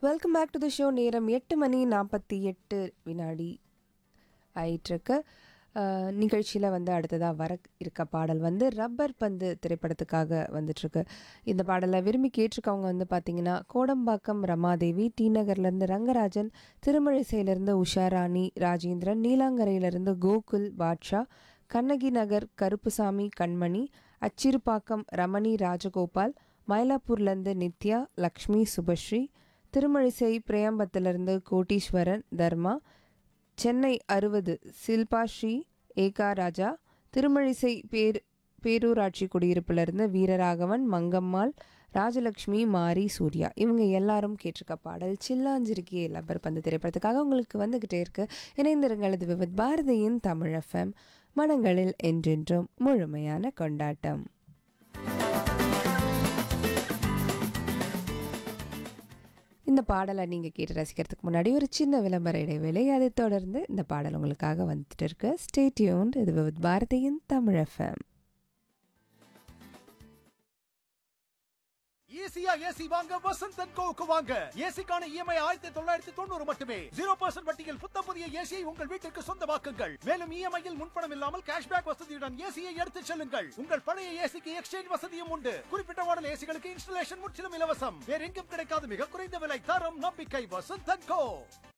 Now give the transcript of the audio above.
welcome back to the show நேரம் எட்டு மணி நாற்பத்தி எட்டு வினாடி ஆயிட்டிருக்கு நிகழ்ச்சியில் வந்து அடுத்ததாக வர இருக்க பாடல் வந்து ரப்பர் பந்து திரைப்படத்துக்காக வந்துட்டுருக்கு இந்த பாடலை விரும்பி கேட்டிருக்கவங்க வந்து பார்த்தீங்கன்னா கோடம்பாக்கம் ரமாதேவி டி நகர்லேருந்து ரங்கராஜன் திருமழிசையிலேருந்து உஷாராணி ராஜேந்திரன் நீலாங்கரையிலேருந்து கோகுல் பாட்ஷா கண்ணகி நகர் கருப்புசாமி கண்மணி அச்சிறுபாக்கம் ரமணி ராஜகோபால் மயிலாப்பூர்லேருந்து நித்யா லக்ஷ்மி சுபஸ்ரீ திருமழிசை பிரேம்பத்திலிருந்து கோட்டீஸ்வரன் தர்மா சென்னை அறுபது சில்பா ஸ்ரீ ஏகா ராஜா திருமழிசை பேர் பேரூராட்சி குடியிருப்பிலிருந்து வீரராகவன் மங்கம்மாள் ராஜலக்ஷ்மி மாரி சூர்யா இவங்க எல்லாரும் கேட்டிருக்க பாடல் சில்லாஞ்சிருக்கிய லப்பர் பந்து திரைப்படத்துக்காக உங்களுக்கு வந்துக்கிட்டே இருக்கு இணைந்திருங்கள் இது விவித் பாரதியின் தமிழ் எஃப்எம் மனங்களில் என்றென்றும் முழுமையான கொண்டாட்டம் இந்த பாடலை நீங்கள் கேட்டு ரசிக்கிறதுக்கு முன்னாடி ஒரு சின்ன விளம்பர இடைவேளை அதைத் தொடர்ந்து இந்த பாடல் உங்களுக்காக வந்துட்டு இருக்கு ஸ்டே டியூன்ட் இது வித் பாரதியின் தமிழ் எஃப்எம் ஈஸியா ஏசி வாங்க வசந்த் அண்ட் கோவுக்கு வாங்க ஏசிக்கான இஎம்ஐ ஆயிரத்தி தொள்ளாயிரத்தி தொண்ணூறு மட்டுமே ஜீரோ பர்சன்ட் வட்டியில் புத்த புதிய ஏசியை உங்கள் வீட்டிற்கு சொந்தமாக்குங்கள் மேலும் இஎம்ஐயில் முன்பணம் இல்லாமல் கேஷ்பேக் வசதியுடன் ஏசியை எடுத்துச் செல்லுங்கள் உங்கள் பழைய ஏசிக்கு எக்ஸ்சேஞ்ச் வசதியும் உண்டு குறிப்பிட்ட மாடல் ஏசிகளுக்கு இன்ஸ்டலேஷன் முற்றிலும் இலவசம் வேற எங்கும் கிடைக்காத மிக குறைந்த விலை தரம் நம்பிக்கை வசந்த் அண்ட் கோ